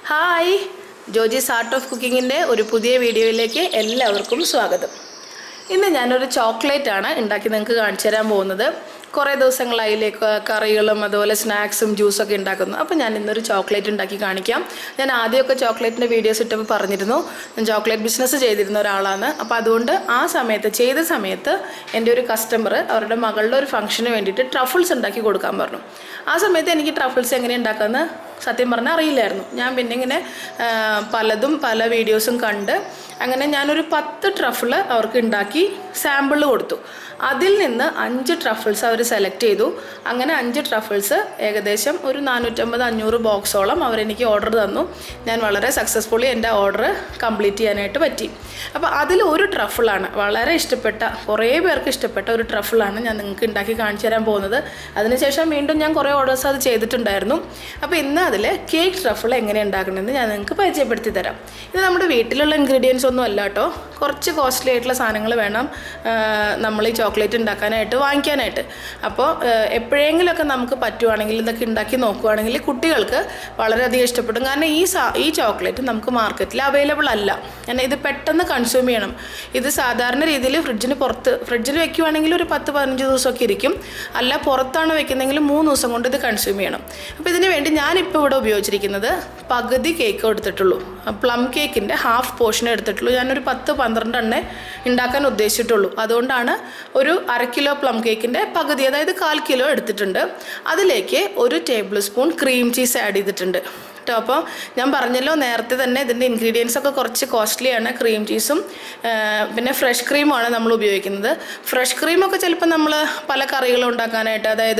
hi Jojy's art of കുക്കിങ്ങിൻ്റെ ഒരു പുതിയ വീഡിയോയിലേക്ക് എല്ലാവർക്കും സ്വാഗതം ഇന്ന് ഞാനൊരു ചോക്ലേറ്റ് ആണ് ഉണ്ടാക്കി നിങ്ങൾക്ക് കാണിച്ചു തരാൻ പോകുന്നത് കുറേ ദിവസങ്ങളായിലേക്ക് കറികളും അതുപോലെ സ്നാക്സും ജ്യൂസൊക്കെ ഉണ്ടാക്കുന്നു അപ്പോൾ ഞാൻ ഇന്നൊരു ചോക്ലേറ്റ് ഉണ്ടാക്കി കാണിക്കാം ഞാൻ ആദ്യമൊക്കെ ചോക്ലേറ്റിൻ്റെ വീഡിയോസ് ഇട്ടപ്പോൾ പറഞ്ഞിരുന്നു ഞാൻ ചോക്ലേറ്റ് ബിസിനസ് ചെയ്തിരുന്ന ഒരാളാണ് അപ്പോൾ അതുകൊണ്ട് ആ സമയത്ത് ചെയ്ത സമയത്ത് എൻ്റെ ഒരു കസ്റ്റമർ അവരുടെ മകളുടെ ഒരു ഫംഗ്ഷന് വേണ്ടിയിട്ട് ട്രഫിൾസ് ഉണ്ടാക്കി കൊടുക്കാൻ പറഞ്ഞു ആ സമയത്ത് എനിക്ക് ട്രഫിൾസ് എങ്ങനെ ഉണ്ടാക്കാമെന്ന് സത്യം പറഞ്ഞാൽ അറിയില്ലായിരുന്നു ഞാൻ പിന്നെ ഇങ്ങനെ ആ, പലതും പല വീഡിയോസും കണ്ട് അങ്ങനെ ഞാനൊരു പത്ത് ട്രഫിൾ അവർക്ക് ഉണ്ടാക്കി സാമ്പിൾ കൊടുത്തു അതിൽ നിന്ന് അഞ്ച് ട്രഫിൾസ് അവർ സെലക്ട് ചെയ്തു അങ്ങനെ അഞ്ച് ട്രഫിൾസ് ഏകദേശം ഒരു നാനൂറ്റമ്പത് അഞ്ഞൂറ് ബോക്സോളം അവരെനിക്ക് ഓർഡർ തന്നു ഞാൻ വളരെ സക്സസ്ഫുള്ളി എൻ്റെ ഓർഡർ കംപ്ലീറ്റ് ചെയ്യാനായിട്ട് പറ്റി അപ്പോൾ അതിൽ ഒരു ട്രഫിളാണ് വളരെ ഇഷ്ടപ്പെട്ട കുറേ പേർക്ക് ഇഷ്ടപ്പെട്ട ഒരു ട്രഫിളാണ് ഞാൻ നിങ്ങൾക്ക് ഉണ്ടാക്കി കാണിച്ചു തരാൻ പോകുന്നത് അതിനുശേഷം വീണ്ടും ഞാൻ കുറേ ഓർഡേഴ്സ് അത് ചെയ്തിട്ടുണ്ടായിരുന്നു അപ്പോൾ ഇന്ന് അതിൽ കേക്ക് ട്രഫിൾ എങ്ങനെ ഉണ്ടാക്കണമെന്ന് ഞാൻ നിങ്ങൾക്ക് പരിചയപ്പെടുത്തി തരാം ഇത് നമ്മുടെ വീട്ടിലുള്ള ഇൻഗ്രീഡിയൻസ് ഒന്നും അല്ല കേട്ടോ കുറച്ച് കോസ്റ്റ്ലി ആയിട്ടുള്ള സാധനങ്ങൾ വേണം ആ, നമ്മൾ ഈ ചോക്ലേറ്റ് ഉണ്ടാക്കാനായിട്ട് വാങ്ങിക്കാനായിട്ട് അപ്പോൾ ആ, എപ്പോഴെങ്കിലുമൊക്കെ നമുക്ക് പറ്റുവാണെങ്കിൽ ഇതൊക്കെ ഉണ്ടാക്കി നോക്കുവാണെങ്കിൽ കുട്ടികൾക്ക് വളരെയധികം ഇഷ്ടപ്പെടും കാരണം ഈ സാ ഈ ചോക്ലേറ്റ് നമുക്ക് മാർക്കറ്റിൽ അവൈലബിൾ അല്ല കാരണം ഇത് പെട്ടെന്ന് കൺസ്യൂം ചെയ്യണം ഇത് സാധാരണ രീതിയിൽ ഫ്രിഡ്ജിന് പുറത്ത് ഫ്രിഡ്ജിൽ വെക്കുവാണെങ്കിൽ ഒരു പത്ത് പതിനഞ്ച് ദിവസമൊക്കെ ഇരിക്കും അല്ല പുറത്താണ് വെക്കുന്നെങ്കിൽ മൂന്ന് ദിവസം കൊണ്ട് ഇത് കൺസ്യൂം ചെയ്യണം അപ്പോൾ ഇതിന് വേണ്ടി ഞാനിപ്പോൾ ഇവിടെ ഉപയോഗിച്ചിരിക്കുന്നത് പകുതി കേക്ക് എടുത്തിട്ടുള്ളൂ പ്ലം കേക്കിൻ്റെ ഹാഫ് പോർഷൻ എടുത്തിട്ടുള്ളൂ ഞാനൊരു പത്ത് പന്ത്രണ്ട് എണ്ണ ഉണ്ടാക്കാൻ ഉദ്ദേശിച്ചിട്ടുള്ളൂ അതുകൊണ്ടാണ് ഒരു അര കിലോ പ്ലം കേക്കിൻ്റെ പകുതി അതായത് കാൽ കിലോ എടുത്തിട്ടുണ്ട് അതിലേക്ക് ഒരു tablespoon cream cheese add ചെയ്തിട്ടുണ്ട് കേട്ടോ അപ്പോൾ ഞാൻ പറഞ്ഞല്ലോ നേരത്തെ തന്നെ ഇതിൻ്റെ ഇൻഗ്രീഡിയൻസ് ഒക്കെ കുറച്ച് കോസ്റ്റ്ലിയാണ് ക്രീം ചീസും ആ, പിന്നെ ഫ്രഷ് ക്രീമുമാണ് നമ്മൾ ഉപയോഗിക്കുന്നത് ഫ്രഷ് ക്രീമൊക്കെ ചിലപ്പോൾ നമ്മൾ പല കറികളും ഉണ്ടാക്കാനായിട്ട് അതായത്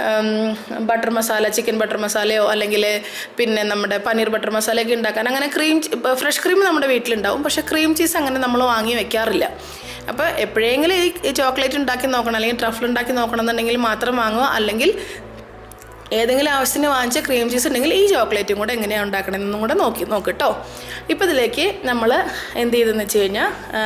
ബട്ടർ മസാല ചിക്കൻ ബട്ടർ മസാലയോ അല്ലെങ്കിൽ പിന്നെ നമ്മുടെ പനീർ ബട്ടർ മസാലയൊക്കെ ഉണ്ടാക്കാൻ അങ്ങനെ ക്രീം ഫ്രഷ് ക്രീം നമ്മുടെ വീട്ടിലുണ്ടാവും പക്ഷേ ക്രീം ചീസ് അങ്ങനെ നമ്മൾ വാങ്ങി വെക്കാറില്ല അപ്പോൾ എപ്പോഴെങ്കിലും ഈ ചോക്ലേറ്റ് ഉണ്ടാക്കി നോക്കണം അല്ലെങ്കിൽ ട്രഫിൾ ഉണ്ടാക്കി നോക്കണം എന്നുണ്ടെങ്കിൽ മാത്രം വാങ്ങുക അല്ലെങ്കിൽ ഏതെങ്കിലും ആവശ്യത്തിന് വാങ്ങിച്ച ക്രീം ചീസ് ഉണ്ടെങ്കിൽ ഈ ചോക്ലേറ്റും കൂടെ എങ്ങനെയാണ് ഉണ്ടാക്കണമെന്നും കൂടെ നോക്കി നോക്കിട്ടോ ഇപ്പോൾ ഇതിലേക്ക് നമ്മൾ എന്ത് ചെയ്തെന്ന് വെച്ച് കഴിഞ്ഞാൽ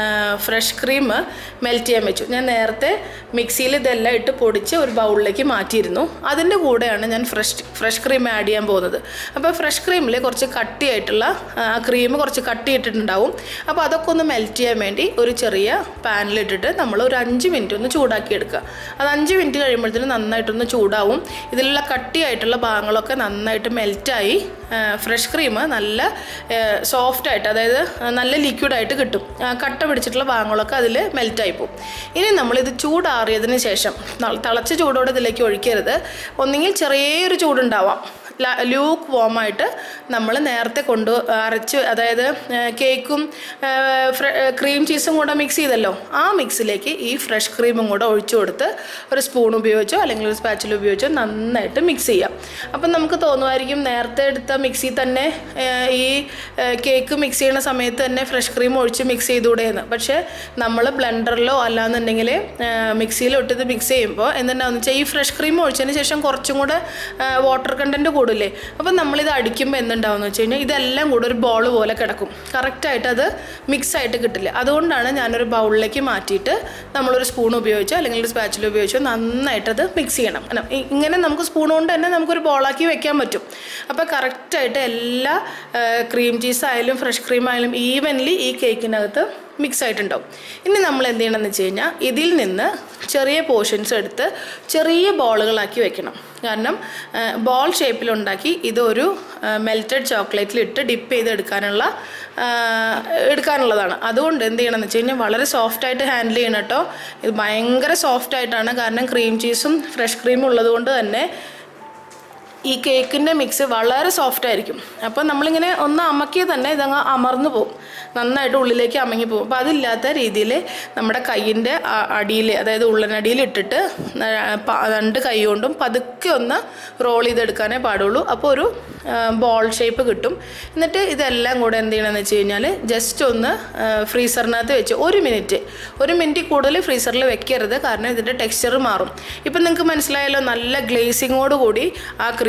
ഫ്രഷ് ക്രീം മെൽറ്റ് ചെയ്യാൻ വെച്ചു ഞാൻ നേരത്തെ മിക്സിയിൽ ഇതെല്ലാം ഇട്ട് പൊടിച്ച് ഒരു ബൗളിലേക്ക് മാറ്റിയിരുന്നു അതിൻ്റെ കൂടെയാണ് ഞാൻ ഫ്രഷ് ഫ്രഷ് ക്രീം ആഡ് ചെയ്യാൻ പോകുന്നത് അപ്പോൾ ഫ്രഷ് ക്രീമിൽ കുറച്ച് കട്ടിയായിട്ടുള്ള ക്രീം കുറച്ച് കട്ടിയിട്ടിട്ടുണ്ടാവും അപ്പോൾ അതൊക്കെ ഒന്ന് മെൽറ്റ് ചെയ്യാൻ വേണ്ടി ഒരു ചെറിയ പാനിലിട്ടിട്ട് നമ്മൾ ഒരു അഞ്ച് മിനിറ്റ് ഒന്ന് ചൂടാക്കി എടുക്കുക അത് അഞ്ച് മിനിറ്റ് കഴിയുമ്പോഴത്തേനും നന്നായിട്ടൊന്ന് ചൂടാവും ഇതിലുള്ള കട്ടിയായിട്ടുള്ള ഭാഗങ്ങളൊക്കെ നന്നായിട്ട് മെൽറ്റായി ഫ്രഷ് ക്രീം നല്ല സോഫ്റ്റ് ആയിട്ട് അതായത് നല്ല ലിക്വിഡായിട്ട് കിട്ടും ആ, കട്ട പിടിച്ചിട്ടുള്ള ഭാഗങ്ങളൊക്കെ അതിൽ മെൽറ്റായി പോകും ഇനി നമ്മളിത് ചൂടാറിയതിന് ശേഷം ന- തിളച്ച ചൂടോടെ ഇതിലേക്ക് ഒഴിക്കരുത് ഒന്നുകിൽ ചെറിയൊരു ചൂടുണ്ടാവാം ലൂക്ക് വോമായിട്ട് നമ്മൾ നേരത്തെ കൊണ്ട് അരച്ച് അതായത് ആ, കേക്കും ആ, ഫ്ര- ക്രീം ചീസും കൂടെ മിക്സ് ചെയ്തല്ലോ ആ മിക്സിലേക്ക് ഈ ഫ്രഷ് ക്രീമും കൂടെ ഒഴിച്ചു കൊടുത്ത് ഒരു സ്പൂൺ ഉപയോഗിച്ചോ അല്ലെങ്കിൽ ഒരു സ്പാച്ചിൽ ഉപയോഗിച്ചോ നന്നായിട്ട് മിക്സ് ചെയ്യാം അപ്പം നമുക്ക് തോന്നുമായിരിക്കും നേരത്തെ എടുത്ത മിക്സി തന്നെ ആ, ഈ ആ, കേക്ക് മിക്സ് ചെയ്യുന്ന സമയത്ത് തന്നെ ഫ്രഷ് ക്രീം ഒഴിച്ച് മിക്സ് ചെയ്തുകൂടെ എന്ന് പക്ഷേ നമ്മൾ ബ്ലെൻഡറിലോ അല്ലാന്നുണ്ടെങ്കിൽ മിക്സിയിൽ ഇട്ടിട്ട് മിക്സ് ചെയ്യുമ്പോൾ എന്തുണ്ടാവുന്ന വെച്ചാൽ ഈ ഫ്രഷ് ക്രീം ഒഴിച്ചതിന് ശേഷം കുറച്ചും കൂടെ വാട്ടർ കണ്ടൻറ്റ് കൂടില്ലേ അപ്പം നമ്മളിത് അടിക്കുമ്പോൾ എന്തുണ്ടാവുമെന്ന് വെച്ച് കഴിഞ്ഞാൽ ഇതെല്ലാം കൂടെ ഒരു ബോൾ പോലെ കിടക്കും കറക്റ്റായിട്ട് അത് മിക്സ് ആയിട്ട് കിട്ടില്ല അതുകൊണ്ടാണ് ഞാനൊരു ബൗളിലേക്ക് മാറ്റിയിട്ട് നമ്മളൊരു സ്പൂൺ ഉപയോഗിച്ചോ അല്ലെങ്കിൽ ഒരു സ്പാച്ചിൽ ഉപയോഗിച്ചോ നന്നായിട്ട് അത് മിക്സ് ചെയ്യണം അല്ല, ഇ- ഇങ്ങനെ നമുക്ക് സ്പൂൺ കൊണ്ട് തന്നെ നമുക്കൊരു ബോളാക്കി വെക്കാൻ പറ്റും അപ്പോൾ കറക്റ്റായിട്ട് എല്ലാ ക്രീം ചീസ് ആയാലും ഫ്രഷ് ക്രീം ആയാലും ഈവൻലി ഈ കേക്കിനകത്ത് മിക്സ് ആയിട്ടുണ്ടാവും ഇനി നമ്മൾ എന്ത് ചെയ്യണമെന്ന് വെച്ച് കഴിഞ്ഞാൽ ഇതിൽ നിന്ന് ചെറിയ പോർഷൻസ് എടുത്ത് ചെറിയ ബോളുകളാക്കി വെക്കണം കാരണം ബോൾ ഷേപ്പിലുണ്ടാക്കി ഇതൊരു മെൽറ്റഡ് ചോക്ലേറ്റിൽ ഇട്ട് ഡിപ്പ് ചെയ്ത് എടുക്കാനുള്ള ആ, എടുക്കാനുള്ളതാണ് അതുകൊണ്ട് എന്ത് ചെയ്യണമെന്ന് വെച്ച് കഴിഞ്ഞാൽ വളരെ സോഫ്റ്റായിട്ട് ഹാൻഡിൽ ചെയ്യണം കേട്ടോ ഇത് ഭയങ്കര സോഫ്റ്റ് ആയിട്ടാണ് കാരണം ക്രീം ചീസും ഫ്രഷ് ക്രീമും ഉള്ളത് കൊണ്ട് തന്നെ ഈ കേക്കിൻ്റെ മിക്സ് വളരെ സോഫ്റ്റ് ആയിരിക്കും അപ്പോൾ നമ്മളിങ്ങനെ ഒന്ന് അമക്കിയാൽ തന്നെ ഇതങ്ങ് അമർന്നു പോകും നന്നായിട്ട് ഉള്ളിലേക്ക് അമങ്ങി പോകും അപ്പോൾ അതില്ലാത്ത രീതിയിൽ നമ്മുടെ കയ്യിൻ്റെ അടിയിൽ അതായത് ഉള്ളനടിയിൽ ഇട്ടിട്ട് ന- പ- രണ്ട് കൈ കൊണ്ടും പതുക്കെ ഒന്ന് റോൾ ചെയ്തെടുക്കാനേ പാടുള്ളൂ അപ്പോൾ ഒരു ബോൾ ഷേപ്പ് കിട്ടും എന്നിട്ട് ഇതെല്ലാം കൂടെ എന്ത് ചെയ്യണമെന്ന് വെച്ച് കഴിഞ്ഞാൽ ജസ്റ്റ് ഒന്ന് ഫ്രീസറിനകത്ത് വെച്ച് ഒരു മിനിറ്റ് ഒരു മിനിറ്റ് കൂടുതൽ ഫ്രീസറിൽ വെക്കരുത് കാരണം ഇതിൻ്റെ ടെക്സ്ചർ മാറും ഇപ്പം നിങ്ങൾക്ക് മനസ്സിലായല്ലോ നല്ല ഗ്ലേസിങ്ങോട് കൂടി ആ ക്രീം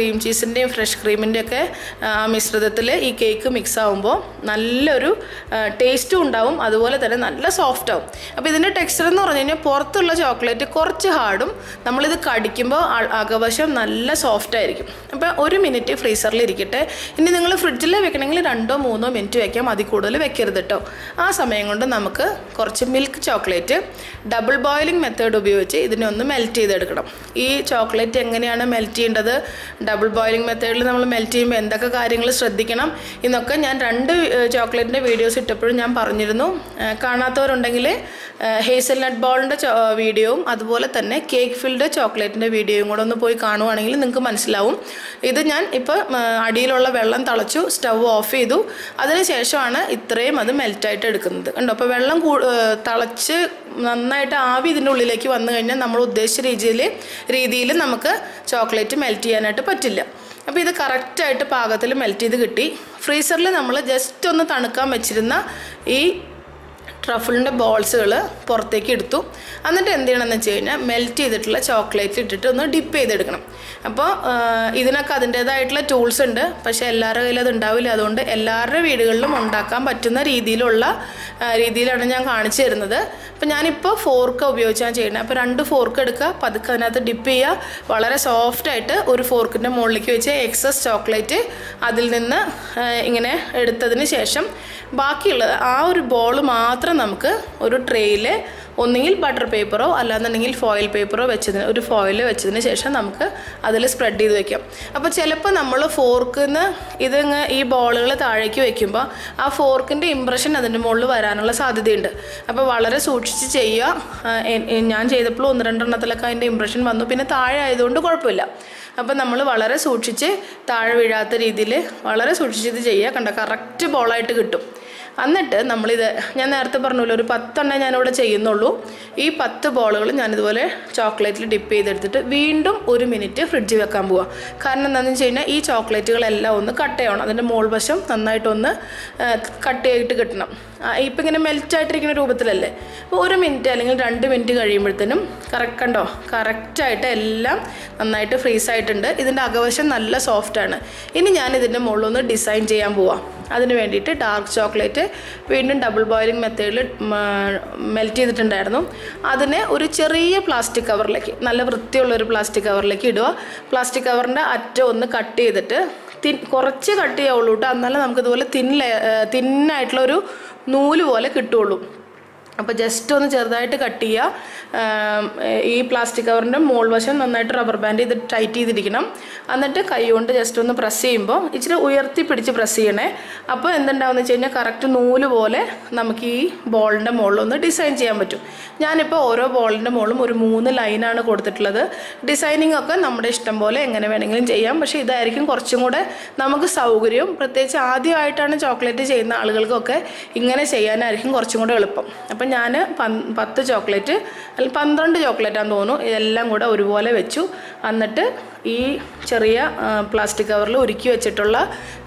ക്രീം ചീസിൻ്റെയും ഫ്രഷ് ക്രീമിൻ്റെയൊക്കെ ആ മിശ്രിതത്തിൽ ഈ കേക്ക് മിക്സ് ആകുമ്പോൾ നല്ലൊരു ടേസ്റ്റും ഉണ്ടാവും അതുപോലെ തന്നെ നല്ല സോഫ്റ്റ് ആവും അപ്പോൾ ഇതിൻ്റെ ടെക്സ്ചർ എന്ന് പറഞ്ഞു കഴിഞ്ഞാൽ പുറത്തുള്ള ചോക്ലേറ്റ് കുറച്ച് ഹാർഡും നമ്മളിത് കടിക്കുമ്പോൾ അ- അകവശം നല്ല സോഫ്റ്റ് ആയിരിക്കും അപ്പോൾ ഒരു മിനിറ്റ് ഫ്രീസറിൽ ഇരിക്കട്ടെ ഇനി നിങ്ങൾ ഫ്രിഡ്ജിൽ വെക്കണമെങ്കിൽ രണ്ടോ മൂന്നോ മിനിറ്റ് വെക്കാം അതിൽ കൂടുതൽ വെക്കരുത് കേട്ടോ ആ സമയം കൊണ്ട് നമുക്ക് കുറച്ച് milk chocolate double boiling method ഉപയോഗിച്ച് ഇതിനെ ഒന്ന് മെൽറ്റ് ചെയ്തെടുക്കണം ഈ ചോക്ലേറ്റ് എങ്ങനെയാണ് മെൽറ്റ് ചെയ്യേണ്ടത് ഡബിൾ ബോയിലിംഗ് മെത്തേഡിൽ നമ്മൾ മെൽറ്റ് ചെയ്യുമ്പോൾ എന്തൊക്കെ കാര്യങ്ങൾ ശ്രദ്ധിക്കണം എന്നൊക്കെ ഞാൻ രണ്ട് ചോക്ലേറ്റിൻ്റെ വീഡിയോസ് ഇട്ടപ്പോഴും ഞാൻ പറഞ്ഞിരുന്നു ആ, കാണാത്തവരുണ്ടെങ്കിൽ ഹേസൽ നട്ട് ബോളിൻ്റെ വീഡിയോയും അതുപോലെ തന്നെ കേക്ക് ഫിൽഡ് ചോക്ലേറ്റിൻ്റെ വീഡിയോയും കൂടെ ഒന്ന് പോയി കാണുവാണെങ്കിൽ നിങ്ങൾക്ക് മനസ്സിലാവും ഇത് ഞാൻ ഇപ്പോൾ അടിയിലുള്ള വെള്ളം തിളച്ചു സ്റ്റവ് ഓഫ് ചെയ്തു അതിനുശേഷമാണ് ഇത്രയും അത് മെൽറ്റായിട്ട് എടുക്കുന്നത് കണ്ടോ അപ്പോൾ വെള്ളം കൂ ഏഹ് തിളച്ച് നന്നായിട്ട് ആവി ഇതിൻ്റെ ഉള്ളിലേക്ക് വന്നു കഴിഞ്ഞാൽ നമ്മൾ ഉദ്ദേശിച്ച രീതിയിൽ രീതിയിൽ നമുക്ക് ചോക്ലേറ്റ് മെൽറ്റ് ചെയ്യാനായിട്ട് പറ്റില്ല അപ്പോൾ ഇത് കറക്റ്റായിട്ട് പാകത്തിൽ മെൽറ്റ് ചെയ്ത് കിട്ടി ഫ്രീസറിൽ നമ്മൾ ജസ്റ്റ് ഒന്ന് തണുക്കാൻ വെച്ചിരുന്ന ഈ ട്രഫിളിൻ്റെ ബോൾസുകൾ പുറത്തേക്ക് എടുത്തു എന്നിട്ട് എന്ത് ചെയ്യണമെന്ന് വെച്ച് കഴിഞ്ഞാൽ മെൽറ്റ് ചെയ്തിട്ടുള്ള ചോക്ലേറ്റ് ഇട്ടിട്ട് ഒന്ന് ഡിപ്പ് ചെയ്തെടുക്കണം അപ്പോൾ ഇതിനൊക്കെ അതിൻ്റേതായിട്ടുള്ള ടൂൾസ് ഉണ്ട് പക്ഷേ എല്ലാവരുടെ കയ്യിൽ അത് ഉണ്ടാവില്ല അതുകൊണ്ട് എല്ലാവരുടെ വീടുകളിലും ഉണ്ടാക്കാൻ പറ്റുന്ന രീതിയിലുള്ള ആ, രീതിയിലാണ് ഞാൻ കാണിച്ചു തരുന്നത് അപ്പോൾ ഞാനിപ്പോൾ ഫോർക്ക് ഉപയോഗിച്ചാണ് ചെയ്യുന്നത് അപ്പോൾ രണ്ട് ഫോർക്ക് എടുക്കുക പതുക്കെ അതിനകത്ത് ഡിപ്പ് ചെയ്യുക വളരെ സോഫ്റ്റായിട്ട് ഒരു ഫോർക്കിൻ്റെ മുകളിലേക്ക് വെച്ച് എക്സസ് ചോക്ലേറ്റ് അതിൽ നിന്ന് ആ, ഇങ്ങനെ എടുത്തതിന് ശേഷം ബാക്കിയുള്ളത് ആ ഒരു ബോൾ മാത്രം നമുക്ക് ഒരു ട്രേയിൽ ഒന്നുകിൽ ബട്ടർ പേപ്പറോ അല്ലാന്നുണ്ടെങ്കിൽ ഫോയിൽ പേപ്പറോ വെച്ചതിന് ഒരു ഫോയിൽ വെച്ചതിന് ശേഷം നമുക്ക് അതിൽ സ്പ്രെഡ് ചെയ്ത് വെക്കാം അപ്പോൾ ചിലപ്പോൾ നമ്മൾ ഫോർക്കിൽ നിന്ന് ഇതിങ്ങ് ഈ ബോളുകൾ താഴേക്ക് വെക്കുമ്പോൾ ആ ഫോർക്കിൻ്റെ ഇമ്പ്രഷൻ അതിൻ്റെ മുകളിൽ വരാനുള്ള സാധ്യതയുണ്ട് അപ്പോൾ വളരെ സൂക്ഷിച്ച് ചെയ്യുക ആ, എ- എ- ഞാൻ ചെയ്തപ്പോൾ ഒന്ന് രണ്ടെണ്ണത്തിലൊക്കെ അതിൻ്റെ ഇമ്പ്രഷൻ വന്നു പിന്നെ താഴെ ആയതുകൊണ്ട് കുഴപ്പമില്ല അപ്പം നമ്മൾ വളരെ സൂക്ഷിച്ച് താഴെ വീഴാത്ത രീതിയിൽ വളരെ സൂക്ഷിച്ച് ഇത് ചെയ്യുക കണ്ട കറക്റ്റ് ബോളായിട്ട് കിട്ടും എന്നിട്ട് നമ്മളിത് ഞാൻ നേരത്തെ പറഞ്ഞല്ലോ ഒരു പത്തെണ്ണം ഞാനിവിടെ ചെയ്യുന്നുള്ളൂ ഈ പത്ത് ബോളുകൾ ഞാനിതുപോലെ ചോക്ലേറ്റിൽ ഡിപ്പ് ചെയ്തെടുത്തിട്ട് വീണ്ടും ഒരു മിനിറ്റ് ഫ്രിഡ്ജിൽ വെക്കാൻ പോവാം കാരണം എന്താണെന്ന് വെച്ച് കഴിഞ്ഞാൽ ഈ ചോക്ലേറ്റുകളെല്ലാം ഒന്ന് കട്ട് ചെയ്യണം അതിൻ്റെ മോൾ വശം നന്നായിട്ടൊന്ന് കട്ട് ചെയ്തിട്ട് കിട്ടണം ഇപ്പം ഇങ്ങനെ മെൽറ്റ് ആയിട്ടിരിക്കുന്ന രൂപത്തിലല്ലേ അപ്പോൾ ഒരു മിനിറ്റ് അല്ലെങ്കിൽ രണ്ട് മിനിറ്റ് കഴിയുമ്പോഴത്തേനും കറക്റ്റ് കണ്ടോ കറക്റ്റായിട്ട് എല്ലാം നന്നായിട്ട് ഫ്രീസ് ആയിട്ടുണ്ട് ഇതിൻ്റെ അകവശം നല്ല സോഫ്റ്റാണ് ഇനി ഞാൻ ഇതിൻ്റെ മുകളിലൊന്ന് ഡിസൈൻ ചെയ്യാൻ പോവാം അതിന് വേണ്ടിയിട്ട് ഡാർക്ക് ചോക്ലേറ്റ് വീണ്ടും ഡബിൾ ബോയിലിംഗ് മെത്തേഡിൽ മെൽറ്റ് ചെയ്തിട്ടുണ്ടായിരുന്നു അതിനെ ഒരു ചെറിയ പ്ലാസ്റ്റിക് കവറിലേക്ക് നല്ല വൃത്തിയുള്ള ഒരു പ്ലാസ്റ്റിക് കവറിലേക്ക് ഇടുക പ്ലാസ്റ്റിക് കവറിൻ്റെ അറ്റം ഒന്ന് കട്ട് ചെയ്തിട്ട് തിൻ കുറച്ച് കട്ട് ചെയ്യാവുള്ളൂ കേട്ടോ എന്നാലും നമുക്കിതുപോലെ തിൻ തിന്നായിട്ടുള്ള ഒരു നൂല് പോലെ കിട്ടുള്ളൂ അപ്പോൾ ജസ്റ്റ് ഒന്ന് ചെറുതായിട്ട് കട്ട് ചെയ്യുക ആം, ഈ പ്ലാസ്റ്റിക് കവറിൻ്റെ മോൾ വശം നന്നായിട്ട് റബ്ബർ ബാൻഡ് ചെയ്ത് ടൈറ്റ് ചെയ്തിരിക്കണം എന്നിട്ട് കൈ കൊണ്ട് ജസ്റ്റ് ഒന്ന് പ്രസ് ചെയ്യുമ്പോൾ ഇച്ചിരി ഉയർത്തി പിടിച്ച് പ്രസ് ചെയ്യണേ അപ്പോൾ എന്തുണ്ടാവുമെന്ന് വെച്ച് കഴിഞ്ഞാൽ കറക്റ്റ് നൂല് പോലെ നമുക്ക് ഈ ബോളിൻ്റെ മുകളിൽ ഒന്ന് ഡിസൈൻ ചെയ്യാൻ പറ്റും ഞാനിപ്പോൾ ഓരോ ബോളിൻ്റെ മുകളിലും ഒരു മൂന്ന് ലൈനാണ് കൊടുത്തിട്ടുള്ളത് ഡിസൈനിങ് ഒക്കെ നമ്മുടെ ഇഷ്ടം പോലെ എങ്ങനെ വേണമെങ്കിലും ചെയ്യാം പക്ഷേ ഇതായിരിക്കും കുറച്ചും കൂടെ നമുക്ക് സൗകര്യവും പ്രത്യേകിച്ച് ആദ്യമായിട്ടാണ് ചോക്ലേറ്റ് ചെയ്യുന്ന ആളുകൾക്കൊക്കെ ഇങ്ങനെ ചെയ്യാനായിരിക്കും കുറച്ചും കൂടെ എളുപ്പം അപ്പം ഞാൻ പത്ത് ചോക്ലേറ്റ് അല്ലെങ്കിൽ പന്ത്രണ്ട് ചോക്ലേറ്റാന്ന് തോന്നുന്നു ഇതെല്ലാം കൂടെ ഒരുപോലെ വെച്ചു എന്നിട്ട് ഈ ചെറിയ പ്ലാസ്റ്റിക് കവറിൽ ഉരുക്കി വെച്ചിട്ടുള്ള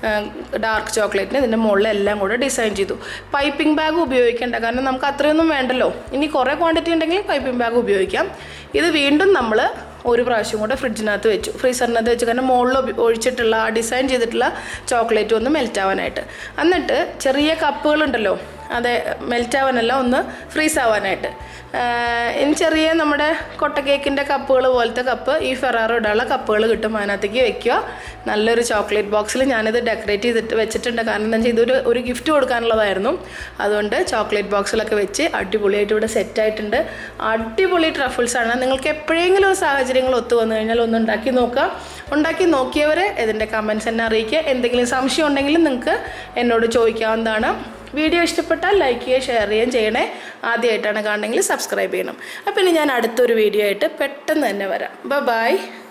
ഡാർക്ക് ചോക്ലേറ്റിന് ഇതിൻ്റെ മുകളിൽ എല്ലാം കൂടെ ഡിസൈൻ ചെയ്തു പൈപ്പിംഗ് ബാഗ് ഉപയോഗിക്കേണ്ട കാരണം നമുക്ക് അത്രയൊന്നും വേണ്ടല്ലോ ഇനി കുറേ ക്വാണ്ടിറ്റി ഉണ്ടെങ്കിൽ പൈപ്പിംഗ് ബാഗ് ഉപയോഗിക്കാം ഇത് വീണ്ടും നമ്മൾ ഒരു പ്രാവശ്യം കൂടെ ഫ്രിഡ്ജിനകത്ത് വെച്ചു ഫ്രീസറിനകത്ത് വെച്ചു കാരണം മുകളിൽ ഉപ- ഒഴിച്ചിട്ടുള്ള ആ ഡിസൈൻ ചെയ്തിട്ടുള്ള ചോക്ലേറ്റ് ഒന്ന് മെൽറ്റ് ആവാനായിട്ട് എന്നിട്ട് ചെറിയ കപ്പുകളുണ്ടല്ലോ അതെ മെൽറ്റ് ആവാനല്ല ഒന്ന് ഫ്രീസ് ആവാനായിട്ട് ആഹ് ഇനി ചെറിയ നമ്മുടെ കൊട്ട കേക്കിൻ്റെ കപ്പുകൾ പോലത്തെ കപ്പ് ഈ ഫെറാറോ ഇടാനുള്ള കപ്പുകൾ കിട്ടും അതിനകത്തേക്ക് വെക്കുക നല്ലൊരു ചോക്ലേറ്റ് ബോക്സിൽ ഞാനിത് ഡെക്കറേറ്റ് ചെയ്തിട്ട് വെച്ചിട്ടുണ്ട് കാരണം എന്താ വെച്ചാൽ ഇതൊരു ഒരു ഗിഫ്റ്റ് കൊടുക്കാനുള്ളതായിരുന്നു അതുകൊണ്ട് ചോക്ലേറ്റ് ബോക്സിലൊക്കെ വെച്ച് അടിപൊളിയായിട്ട് ഇവിടെ സെറ്റ് ആയിട്ടുണ്ട് അടിപൊളി ട്രഫിൾസ് ആണ് നിങ്ങൾക്ക് എപ്പോഴെങ്കിലും ഒരു സാഹചര്യങ്ങൾ ഒത്തു വന്നു കഴിഞ്ഞാൽ ഒന്ന് ഉണ്ടാക്കി നോക്കുക ഉണ്ടാക്കി നോക്കിയവരെ ഇതിൻ്റെ കമൻസ് എന്നെ അറിയിക്കുക എന്തെങ്കിലും സംശയം ഉണ്ടെങ്കിൽ നിങ്ങൾക്ക് എന്നോട് ചോദിക്കാവുന്നതാണ് വീഡിയോ ഇഷ്ടപ്പെട്ടാൽ ലൈക്ക് ചെയ്യുക ഷെയർ ചെയ്യുകയും ചെയ്യണേ ആദ്യമായിട്ടാണ് കാണണമെങ്കിൽ സബ്സ്ക്രൈബ് ചെയ്യണം അപ്പോൾ ഇനി ഞാൻ അടുത്തൊരു വീഡിയോ ആയിട്ട് പെട്ടെന്ന് തന്നെ വരാം ബൈ